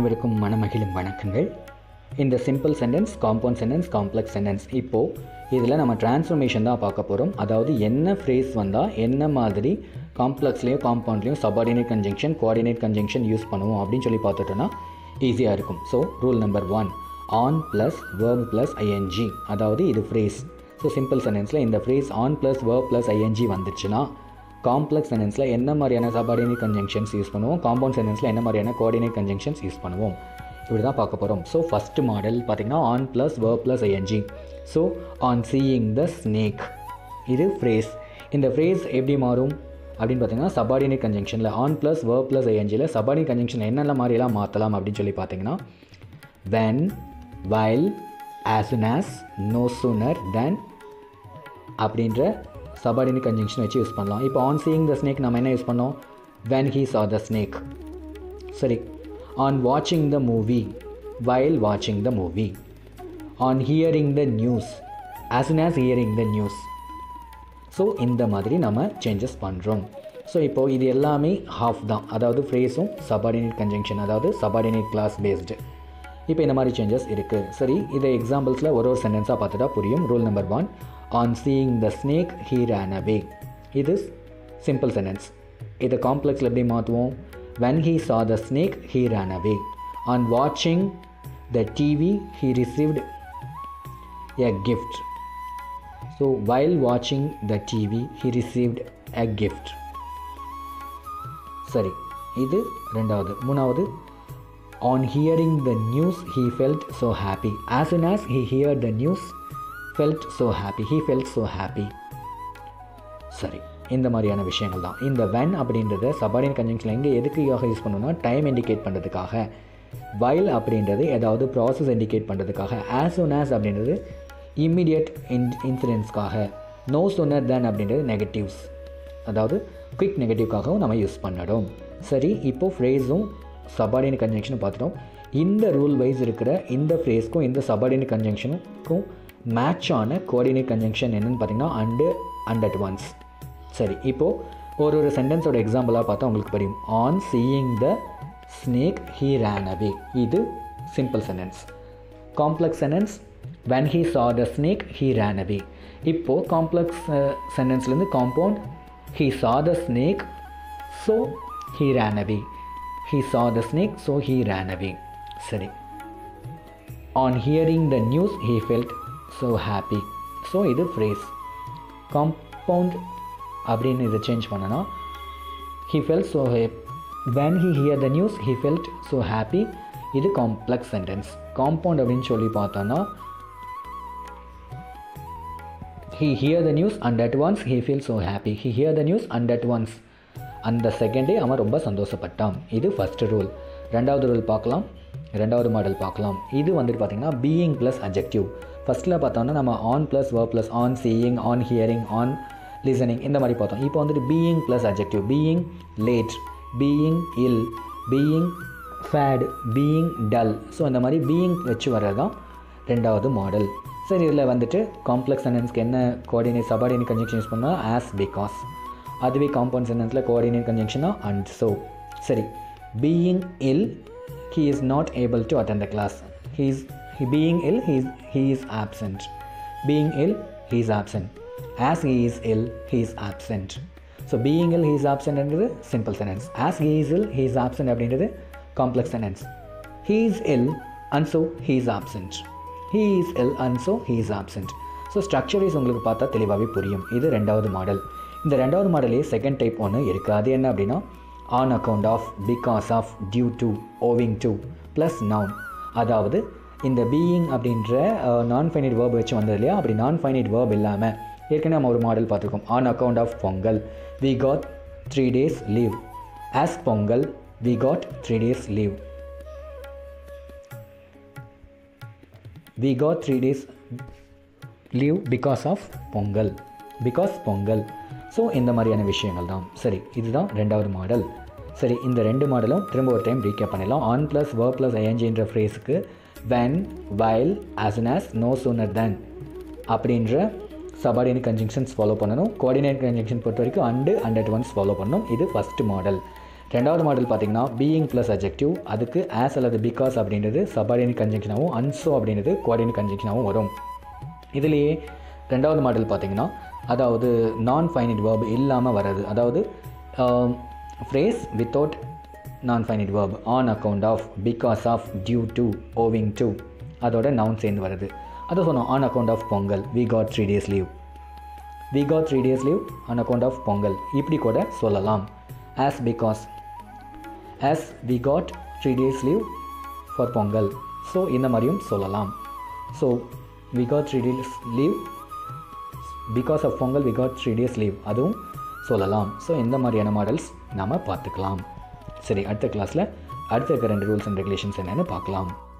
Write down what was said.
அனைவருக்கும் மனமகிழும் வணக்கங்கள் இந்த simple sentence compound sentence complex sentence இப்போது இதில் நம்ம டிரான்ஸ்ஃபர்மேஷன் தான் பார்க்க போகிறோம் அதாவது என்ன ஃப்ரேஸ் வந்தால் என்ன மாதிரி காம்ப்ளெக்ஸ்லேயும் காம்பவுண்ட்லேயும் subordinate conjunction coordinate conjunction use பண்ணுவோம் அப்படின்னு சொல்லி பார்த்துட்டோன்னா ஈஸியாக இருக்கும் so rule number one on plus verb plus ING அதாவது இது ஃப்ரேஸ் ஸோ சிம்பிள் சென்டென்ஸில் இந்த phrase on plus verb plus ING வந்துச்சுன்னா காம்ப்ளெக்ஸ் சென்டென்ஸில் என்ன மாதிரியான சபார்டினேட் கன்ஜங்ஷன்ஸ் யூஸ் பண்ணுவோம் காம்பவுண்ட் சென்டென்ஸில் என்ன மாதிரியான கோஆர்டினேட் கன்ஜங்ஷன்ஸ் யூஸ் பண்ணுவோம் இப்படி தான் பார்க்க போகிறோம் ஸோ ஃபஸ்ட்டு மாடல் பார்த்திங்கன்னா on plus verb plus ING so on seeing the snake இது ஃப்ரேஸ் இந்த ஃப்ரேஸ் எப்படி மாறும் அப்படின்னு பார்த்தீங்கன்னா சபார்டினேட் கன்ஜங்ஷனில் ஆன் ப்ளஸ் வேர்ப் ப்ளஸ் ஐஎன்ஜியில் சபார்டினேட் கன்ஜங்ஷன் என்னென்ன மாதிரியெல்லாம் மாற்றலாம் அப்படின்னு சொல்லி பார்த்தீங்கன்னா when while as soon as no sooner than அப்படின்ற சபார்டினேட் கன்ஜங்ஷன் வச்சு யூஸ் பண்ணலாம் இப்போ ஆன் சீயிங் த ஸ்னேக் நம்ம என்ன யூஸ் பண்ணோம் when he saw the snake சரி ஆன் வாட்சிங் த மூவி while வாட்சிங் the movie on hearing the news as soon as hearing the news so இந்த மாதிரி நம்ம சேஞ்சஸ் பண்ணுறோம் ஸோ இப்போது இது எல்லாமே ஹாஃப் தான் அதாவது ஃப்ரேஸும் சபார்டினேட் கன்ஜங்ஷன் அதாவது சபார்டினேட் கிளாஸ் பேஸ்டு இப்போ இந்த மாதிரி சேஞ்சஸ் இருக்குது சரி இதை எக்ஸாம்பிள்ஸில் ஒரு ஒரு சென்டென்ஸாக பார்த்துட்டா புரியும் rule number one on seeing the snake he ran away இது சிம்பிள் சென்டென்ஸ் இதை காம்ப்ளெக்ஸில் எப்படி மாற்றுவோம் when he saw the snake he ran away on watching the tv he received a gift so while watching the tv he received a gift சரி இது ரெண்டாவது மூணாவது on hearing the news he felt so happy as soon as he heard the news felt so happy he felt so happy சரி இந்த மாதிரியான விஷயங்கள் தான் இந்த வென் அப்படின்றத சபார்டின் கன்ஜங்ஷன் எங்கே எதுக்காக யூஸ் பண்ணணும்னா டைம் இண்டிகேட் பண்ணுறதுக்காக வைல் அப்படின்றது ஏதாவது ப்ராசஸ் இண்டிகேட் பண்ணுறதுக்காக ஆஸ் soon as அப்படின்றது இம்மிடியட் இன் இன்சிடென்ட்ஸ்க்காக நோ சோனர் தேன் அப்படின்றது நெகட்டிவ்ஸ் அதாவது குயிக் நெகட்டிவ்க்காகவும் நம்ம யூஸ் பண்ணணும் சரி இப்போது ஃப்ரேஸும் சபார்டினேட் கன்ஜங்ஷனும் பார்த்துட்டோம் இந்த ரூல் வைஸ் இருக்கிற இந்த ஃப்ரேஸ்க்கும் இந்த சபார்டினேட் கன்ஜங்ஷனுக்கும் மேட்ச் ஆன கோஆர்டினேட் கன்ஜங்ஷன் என்னென்னு பார்த்தீங்கன்னா அண்டு அண்ட் அட் ஒன்ஸ் சரி இப்போது ஒரு ஒரு சென்டென்ஸோட எக்ஸாம்பிளாக பார்த்தா உங்களுக்கு புரியும் on seeing the snake he ran away இது simple sentence complex sentence when he saw the snake he ran away இப்போது காம்ப்ளெக்ஸ் சென்டென்ஸ்லேருந்து compound he saw the snake so he ran away he saw the snake so he ran away சரி on hearing the news he felt so happy so இது phrase compound அப்படின்னு இதை change பண்ணனா he felt so happy when he hear the news he felt so happy இது complex sentence compound அப்படின்னு சொல்லி பார்த்தோன்னா he hear the news and at once he feels so happy he hear the news and at once அந்த செகண்டே அவன் ரொம்ப சந்தோஷப்பட்டான் இது first rule ரெண்டாவது ரூல் பார்க்கலாம் ரெண்டாவது மாடல் பார்க்கலாம் இது வந்துட்டு பார்த்தீங்கன்னா பீயிங் ப்ளஸ் அஜெக்டிவ் ஃபஸ்ட்டில் பார்த்தோம்னா நம்ம on plus verb plus on seeing on hearing on listening இந்த மாதிரி பார்த்தோம் இப்போ வந்துட்டு being plus adjective being late being ill being fat being dull so இந்த மாதிரி பீயிங் வச்சு வர்றது தான் ரெண்டாவது மாடல் சரி இதில் வந்துட்டு காம்ப்ளெக்ஸ் சென்டென்ஸ்க்கு என்ன கோஆர்டினேட் சபார்டினேட் கன்ஜங்ஷன் யூஸ் பண்ணால் ஆஸ் பிகாஸ் அதுவே காம்பவுண்ட் சென்டென்ஸில் கோஆர்டினேட் கன்ஜங்ஷனா அண்ட் ஸோ சரி being ill he is not able to attend the class he is being ill he's he is absent being ill he is absent as he is ill he is absent so being ill he is ஆப்சன்ட்ன்றது simple sentence as he is ill he is absent அப்படின்றது complex sentence he is ill and so he is absent he is ill and so he is absent so structure wise உங்களுக்கு பார்த்தா தெளிவாகவே புரியும் இது ரெண்டாவது model இந்த ரெண்டாவது மாடலே second type ஒன்று இருக்குது அது என்ன அப்படின்னா on account of because of due to owing to plus noun அதாவது இந்த பீயிங் அப்படின்ற நான் ஃபைனைட் வேர்ப் வச்சு வந்தது இல்லையா அப்படி நான் ஃபைனைட் வேர்ப் இல்லாமல் ஏற்கனவே நம்ம ஒரு மாடல் பார்த்துருக்கோம் on account of Pongal we got three days leave as Pongal we got three days leave we got three days leave because of Pongal because Pongal so இந்த மாதிரியான விஷயங்கள் தான் சரி இதுதான் ரெண்டாவது மாடல் சரி இந்த ரெண்டு மாடலும் திரும்ப ஒரு டைம் ரீகேப் பண்ணிடலாம் ஆன் ப்ளஸ் வர் ப்ளஸ் ஐஎன்ஜின்ற ஃப்ரேஸுக்கு when while as an as no sooner than அப்படின்ற சபார்டினேட் கன்ஜங்ஷன்ஸ் ஃபாலோ பண்ணணும் கோஆர்டினேட் கன்ஜங்ஷன் பொறுத்த வரைக்கும் and and at once follow பண்ணணும் இது ஃபஸ்ட்டு மாடல் ரெண்டாவது மாடல் பார்த்தீங்கன்னா பீயிங் ப்ளஸ் அஜெக்டிவ் அதுக்கு ஆஸ் அல்லது பிகாஸ் அப்படின்றது சபார்டினேட் கன்ஜெக்ஷனாகவும் அன்சோ அப்படின்றது கோஆர்டினேட் கன்ஜெக்ஷனாகவும் வரும் இதுலேயே ரெண்டாவது மாடல் பார்த்தீங்கன்னா அதாவது நான் ஃபைனிட் வேர்ப் இல்லாமல் வர்றது அதாவது phrase without non finite verb on account of because of due to owing to அதோட நவுன் சேர்ந்து வருது அதை சொன்னோம் on account of Pongal we got three days leave we got three days leave on account of Pongal இப்படி கூட சொல்லலாம் as because as we got three days leave for Pongal so இந்த மாதிரியும் சொல்லலாம் so we got three days leave because of Pongal we got three days leave அதுவும் சொல்லலாம் so இந்த மாதிரியான மாடல்ஸ் நாம் பார்த்துக்கலாம் சரி அடுத்த கிளாஸில் அடுத்த இருக்க ரெண்டு ரூல்ஸ் அண்ட் ரெகுலேஷன்ஸ் என்னென்னு பார்க்கலாம்